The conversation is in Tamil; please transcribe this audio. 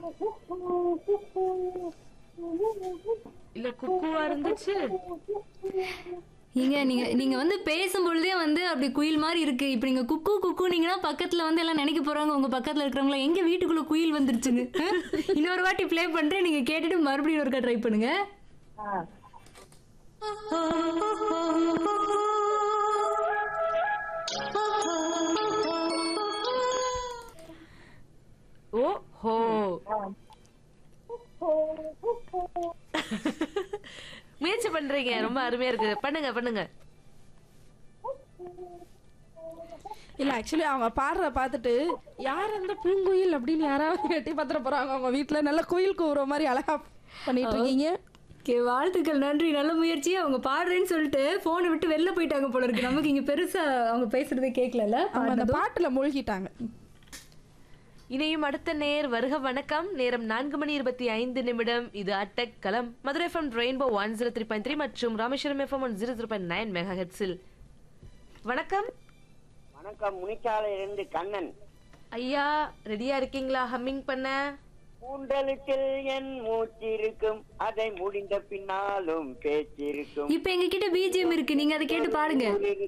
இல்ல குக்குவா இருந்துச்சு நீங்க நீங்க நீங்க வந்து பேசும் பொழுதே வந்து அப்படி குயில் மாதிரி இருக்கு இப்ப நீங்க குக்கு குக்குனீங்கன்னா பக்கத்துல வந்து எல்லாம் நினைக்க போறாங்க உங்க பக்கத்துல இருக்கிறவங்கள எங்க வீட்டுக்குள்ள குயில் வந்துருச்சுன்னு அஹ்? இன்னொரு வாட்டி ப்ளே பண்றேன் நீங்க கேட்டுட்டு மறுபடியும் ஒருக்கா ட்ரை பண்ணுங்க ஓ ஹோ முயற்சி பண்றீங்க ரொம்ப அருமையா இருக்கு பண்ணுங்க பண்ணுங்க இல்ல ஆக்சுவலி அவங்க பாடுற பார்த்துட்டு யார் அந்த பூங்குயில் அப்படின்னு யாராவது எட்டி பார்த்துட போறாங்க அவங்க வீட்ல நல்ல குயில் கூவுற மாதிரி அழகா பண்ணிட்டு இருக்கீங்க ஓகே வாழ்த்துக்கள் நன்றி நல்ல முயற்சி அவங்க பாடுறேன்னு சொல்லிட்டு போனை விட்டு வெளில போயிட்டாங்க போல இருக்கு நமக்கு இங்க பெருசா அவங்க பேசுறதே கேட்கல அவங்க அந்த பாட்டுல மூழ்கிட்டாங்க இனியும் அடுத்த நேர் வருக வணக்கம் நேரம் நான்கு மணி இருபத்தி ஐந்து நிமிடம் இது அட்டக் களம் Madurai FM rainbow one zero three point three மற்றும் Rameswaram FM one zero zero point nine mega ஹெட்ஸில் வணக்கம் வணக்கம் முனிச்சாலை இருந்து கண்ணன் ஐயா ரெடியா இருக்கீங்களா ஹம்மிங் பண்ண கூண்டலுக்குள் என் மூச்சிருக்கும் அதை முடிந்த பின்னாலும் பேச்சிருக்கும் இப்ப எங்க கிட்ட பிஜிஎம் இருக்கு நீங்க அதை கேட்டு பாடுங்க